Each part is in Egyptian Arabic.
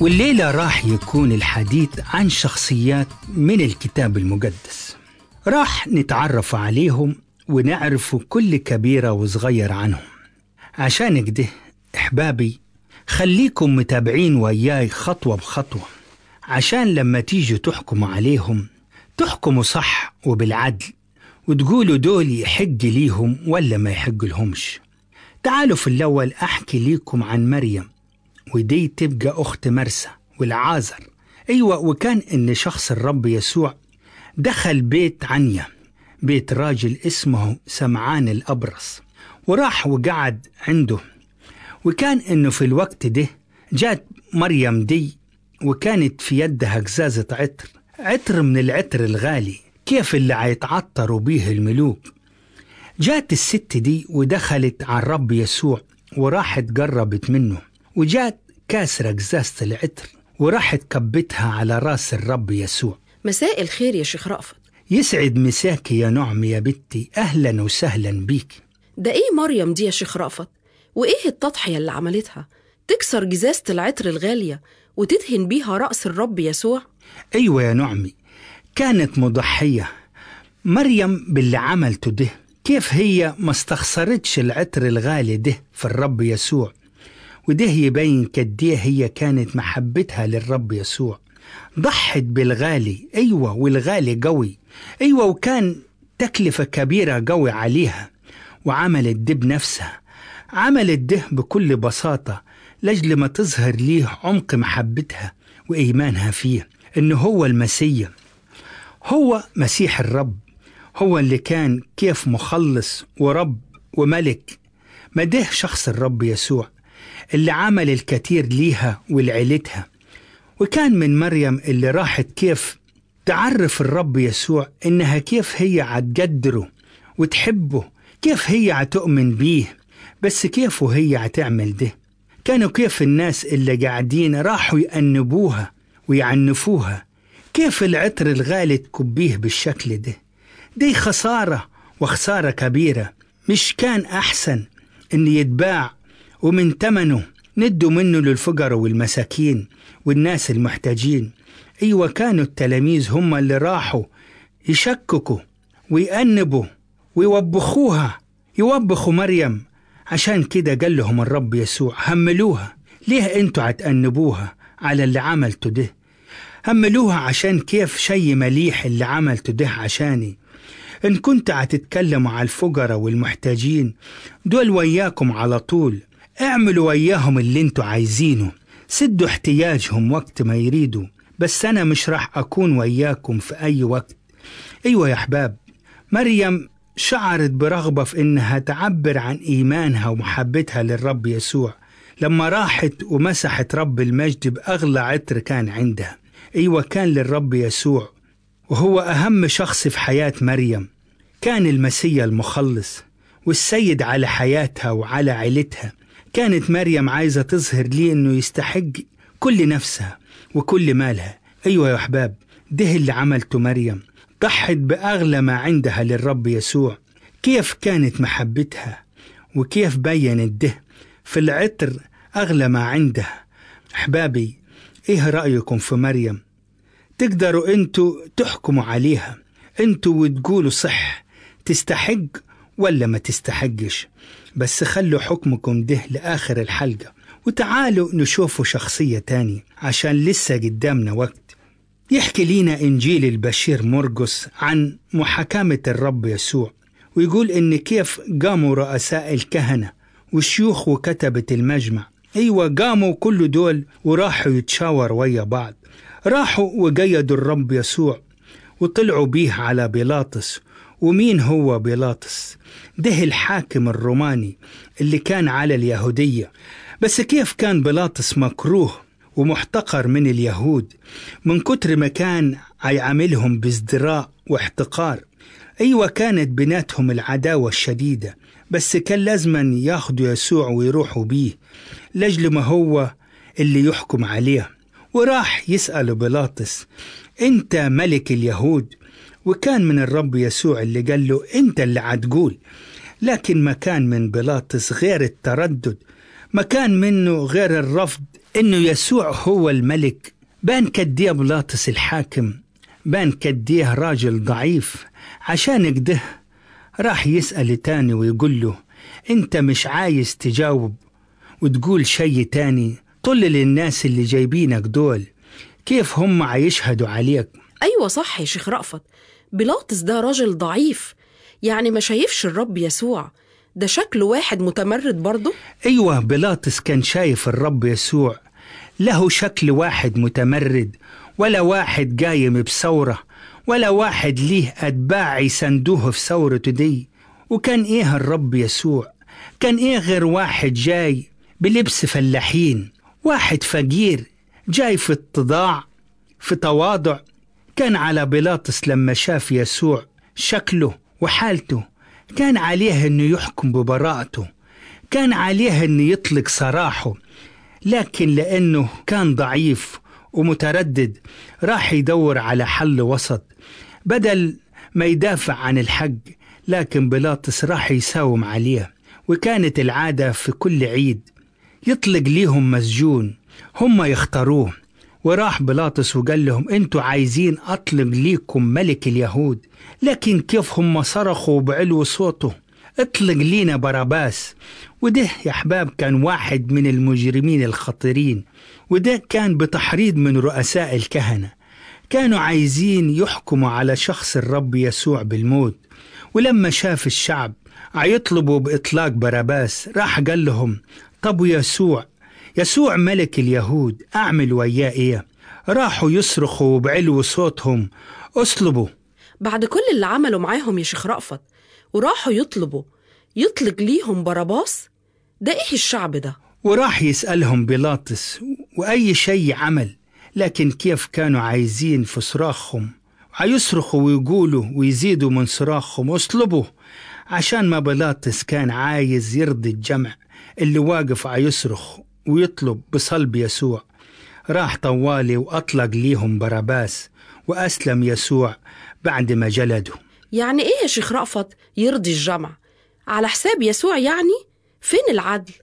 والليلة راح يكون الحديث عن شخصيات من الكتاب المقدس راح نتعرف عليهم ونعرف كل كبيرة وصغير عنهم عشان كده أحبابي خليكم متابعين وياي خطوة بخطوة عشان لما تيجوا تحكموا عليهم تحكموا صح وبالعدل وتقولوا دول يحق ليهم ولا ما يحق لهمش تعالوا في الأول أحكي ليكم عن مريم ودي تبقى أخت مرسى والعازر أيوة وكان إن شخص الرب يسوع دخل بيت عنيا بيت راجل اسمه سمعان الأبرص وراح وقعد عنده وكان إنه في الوقت ده جات مريم دي وكانت في يدها قزازة عطر عطر من العطر الغالي كيف اللي هيتعطروا بيه الملوك جات الست دي ودخلت على الرب يسوع وراحت قربت منه وجات كاسرة قزازة العطر وراحت كبتها على راس الرب يسوع مساء الخير يا شيخ رأفت يسعد مساك يا نعم يا بنتي أهلا وسهلا بيك ده ايه مريم دي يا شيخ رأفت وايه التضحية اللي عملتها تكسر جزازة العطر الغالية وتدهن بيها رأس الرب يسوع أيوة يا نعمي كانت مضحية مريم باللي عملته ده كيف هي ما استخسرتش العطر الغالي ده في الرب يسوع وده يبين قديه هي كانت محبتها للرب يسوع ضحت بالغالي أيوة والغالي قوي أيوة وكان تكلفة كبيرة قوي عليها وعملت ده بنفسها عملت ده بكل بساطة لجل ما تظهر ليه عمق محبتها وإيمانها فيه إنه هو المسيح هو مسيح الرب هو اللي كان كيف مخلص ورب وملك ما ده شخص الرب يسوع اللي عمل الكثير ليها ولعيلتها وكان من مريم اللي راحت كيف تعرف الرب يسوع إنها كيف هي عتقدره وتحبه كيف هي عتؤمن بيه بس كيف وهي عتعمل ده كانوا كيف الناس اللي قاعدين راحوا يأنبوها ويعنفوها كيف العطر الغالي تكبيه بالشكل ده دي خسارة وخسارة كبيرة مش كان أحسن إن يتباع ومن تمنه ندوا منه للفقراء والمساكين والناس المحتاجين أيوة كانوا التلاميذ هم اللي راحوا يشككوا ويأنبوا ويوبخوها يوبخوا مريم عشان كده قال لهم الرب يسوع هملوها ليه انتوا هتأنبوها على اللي عملته ده هملوها عشان كيف شي مليح اللي عملته ده عشاني إن كنت هتتكلموا على الفقراء والمحتاجين دول وياكم على طول اعملوا وياهم اللي انتوا عايزينه سدوا احتياجهم وقت ما يريدوا بس أنا مش راح أكون وياكم في أي وقت أيوة يا أحباب مريم شعرت برغبة في إنها تعبر عن إيمانها ومحبتها للرب يسوع لما راحت ومسحت رب المجد بأغلى عطر كان عندها أيوة كان للرب يسوع وهو أهم شخص في حياة مريم كان المسيا المخلص والسيد على حياتها وعلى عيلتها كانت مريم عايزة تظهر لي أنه يستحق كل نفسها وكل مالها أيوة يا أحباب ده اللي عملته مريم ضحت بأغلى ما عندها للرب يسوع كيف كانت محبتها وكيف بينت ده في العطر أغلى ما عندها أحبابي إيه رأيكم في مريم تقدروا أنتوا تحكموا عليها أنتوا وتقولوا صح تستحق ولا ما تستحقش بس خلوا حكمكم ده لآخر الحلقة وتعالوا نشوفوا شخصية تانية عشان لسه قدامنا وقت يحكي لينا إنجيل البشير مرقس عن محاكمة الرب يسوع ويقول إن كيف قاموا رؤساء الكهنة والشيوخ وكتبة المجمع أيوة قاموا كل دول وراحوا يتشاور ويا بعض راحوا وقيدوا الرب يسوع وطلعوا بيه على بيلاطس ومين هو بيلاطس ده الحاكم الروماني اللي كان على اليهودية بس كيف كان بيلاطس مكروه ومحتقر من اليهود من كتر ما كان عيعملهم بازدراء واحتقار أيوة كانت بيناتهم العداوة الشديدة بس كان لازما ياخدوا يسوع ويروحوا بيه لجل ما هو اللي يحكم عليه وراح يسأل بيلاطس أنت ملك اليهود وكان من الرب يسوع اللي قال له أنت اللي عتقول لكن ما كان من بيلاطس غير التردد ما كان منه غير الرفض إنه يسوع هو الملك بان كديه بلاطس الحاكم بان كديه راجل ضعيف عشان كده راح يسأل تاني ويقول له انت مش عايز تجاوب وتقول شي تاني طل للناس اللي جايبينك دول كيف هم عيشهدوا عليك أيوة صح يا شيخ رأفت بيلاطس ده راجل ضعيف يعني ما شايفش الرب يسوع ده شكله واحد متمرد برضه ايوه بيلاطس كان شايف الرب يسوع له شكل واحد متمرد ولا واحد قايم بثورة ولا واحد ليه أتباع يسندوه في ثورته دي وكان إيه الرب يسوع كان إيه غير واحد جاي بلبس فلاحين واحد فقير جاي في اتضاع في تواضع كان على بيلاطس لما شاف يسوع شكله وحالته كان عليه انه يحكم ببراءته كان عليه انه يطلق سراحه لكن لانه كان ضعيف ومتردد راح يدور على حل وسط بدل ما يدافع عن الحق لكن بيلاطس راح يساوم عليه وكانت العادة في كل عيد يطلق ليهم مسجون هم يختاروه وراح بيلاطس وقال لهم انتوا عايزين اطلق ليكم ملك اليهود لكن كيف هم صرخوا بعلو صوته اطلق لينا باراباس وده يا احباب كان واحد من المجرمين الخطيرين وده كان بتحريض من رؤساء الكهنه كانوا عايزين يحكموا على شخص الرب يسوع بالموت ولما شاف الشعب عيطلبوا بإطلاق باراباس راح قال لهم طب يسوع يسوع ملك اليهود أعمل وياه إيه راحوا يصرخوا بعلو صوتهم اصلبوا بعد كل اللي عملوا معاهم يا شيخ رأفت وراحوا يطلبوا يطلق ليهم باراباس ده ايه الشعب ده وراح يسألهم بيلاطس وأي شيء عمل لكن كيف كانوا عايزين في صراخهم عيصرخوا ويقولوا ويزيدوا من صراخهم اصلبوا عشان ما بيلاطس كان عايز يرضي الجمع اللي واقف عيصرخ ويطلب بصلب يسوع راح طوالي وأطلق ليهم باراباس وأسلم يسوع بعد ما جلده يعني ايه يا شيخ رأفت يرضي الجمع على حساب يسوع يعني فين العدل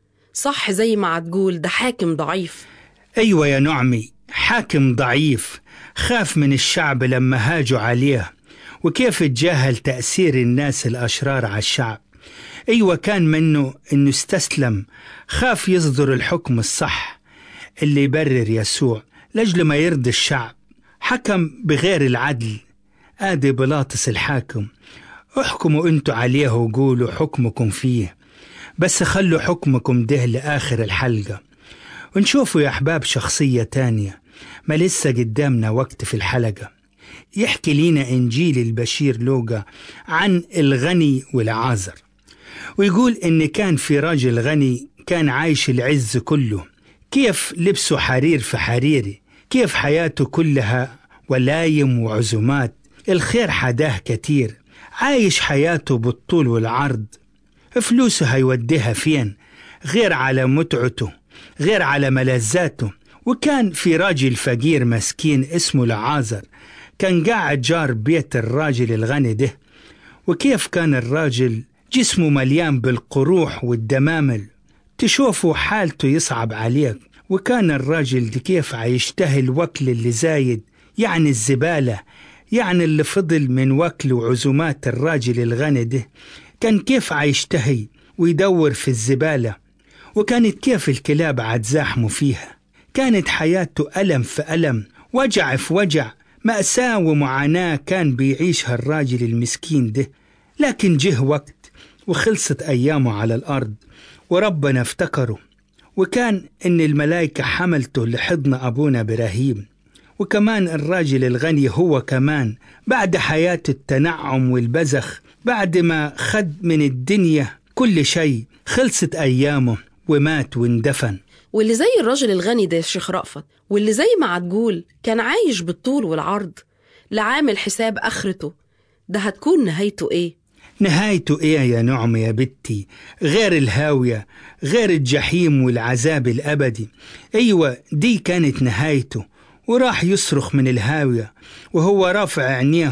صح زي ما هتقول ده حاكم ضعيف أيوة يا نعمي حاكم ضعيف خاف من الشعب لما هاجوا عليه وكيف تجاهل تأثير الناس الأشرار على الشعب أيوة كان منه أنه استسلم خاف يصدر الحكم الصح اللي يبرر يسوع لأجل ما يرضي الشعب حكم بغير العدل آدي بلاطس الحاكم احكموا انتوا عليه وقولوا حكمكم فيه بس خلوا حكمكم ده لآخر الحلقة ونشوفوا يا أحباب شخصية تانية ما لسه قدامنا وقت في الحلقة يحكي لينا إنجيل البشير لوقا عن الغني والعازر ويقول إن كان في راجل غني كان عايش العز كله كيف لبسه حرير في حريري كيف حياته كلها ولايم وعزومات الخير حداه كتير عايش حياته بالطول والعرض فلوسه هيوديها فين غير على متعته غير على ملذاته وكان في راجل فقير مسكين اسمه لعازر كان قاعد جار بيت الراجل الغني ده وكيف كان الراجل جسمه مليان بالقروح والدمامل تشوفه حالته يصعب عليك وكان الراجل دي كيف عيشتهي الوكل اللي زايد يعني الزبالة يعني اللي فضل من وكل وعزومات الراجل الغني ده كان كيف عيشتهي ويدور في الزبالة وكانت كيف الكلاب عتزاحموا فيها كانت حياته ألم في ألم وجع في وجع مأساة ومعاناة كان بيعيشها الراجل المسكين ده لكن جه وقت وخلصت أيامه على الأرض وربنا افتكره وكان إن الملائكة حملته لحضن أبونا إبراهيم وكمان الراجل الغني هو كمان بعد حياة التنعم والبزخ بعد ما خد من الدنيا كل شيء خلصت أيامه ومات واندفن واللي زي الراجل الغني ده يا شيخ رأفت واللي زي ما هتقول كان عايش بالطول والعرض لا عامل حساب آخرته ده هتكون نهايته إيه؟ نهايته ايه يا نعمة يا بنتي غير الهاوية غير الجحيم والعذاب الأبدي أيوة دي كانت نهايته وراح يصرخ من الهاوية وهو رافع عينيه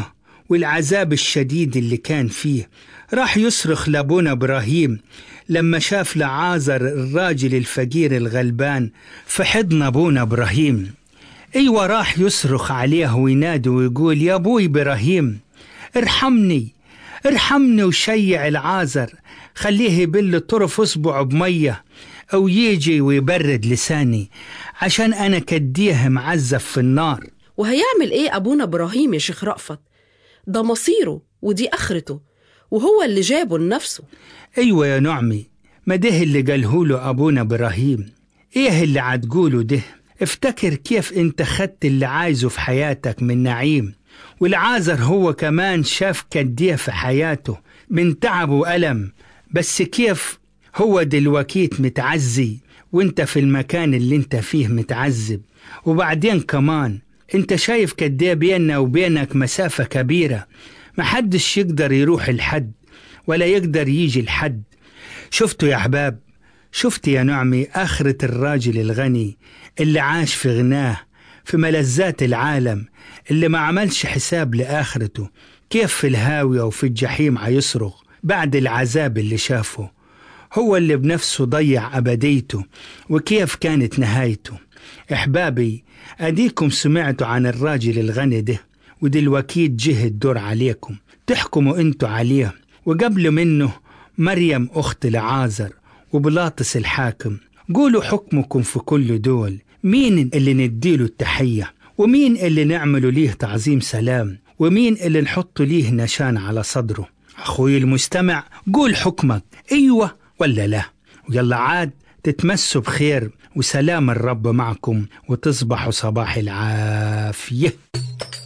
والعذاب الشديد اللي كان فيه راح يصرخ لابونا إبراهيم لما شاف لعازر الراجل الفقير الغلبان في حضن أبونا إبراهيم أيوة راح يصرخ عليه وينادي ويقول يا أبوي إبراهيم ارحمني ارحمني وشيع العازر خليه يبل طرف اصبعه بمية أو يجي ويبرد لساني عشان أنا كديه معذب في النار وهيعمل إيه أبونا إبراهيم يا شيخ رأفت ده مصيره ودي آخرته وهو اللي جابه لنفسه أيوة يا نعمي ما ده اللي قالهوله أبونا إبراهيم إيه اللي عتقوله ده افتكر كيف انت خدت اللي عايزه في حياتك من نعيم والعازر هو كمان شاف كديه في حياته من تعب وألم بس كيف هو دلوكيت متعزي وانت في المكان اللي انت فيه متعذب وبعدين كمان انت شايف كديه بيننا وبينك مسافة كبيرة محدش يقدر يروح الحد ولا يقدر يجي الحد شفتوا يا أحباب شفت يا نعمي آخرة الراجل الغني اللي عاش في غناه في ملذات العالم اللي ما عملش حساب لآخرته كيف في الهاوية وفي الجحيم عيصرخ بعد العذاب اللي شافه هو اللي بنفسه ضيع أبديته وكيف كانت نهايته إحبابي أديكم سمعتوا عن الراجل الغني ده ودلوقتي جه الدور عليكم تحكموا انتوا عليه وقبل منه مريم أخت لعازر وبلاطس الحاكم قولوا حكمكم في كل دول مين اللي نديله التحية ومين اللي نعمله ليه تعظيم سلام ومين اللي نحط ليه نشان على صدره أخوي المستمع قول حكمك أيوة ولا لا ويلا عاد تتمسوا بخير وسلام الرب معكم وتصبحوا صباح العافيه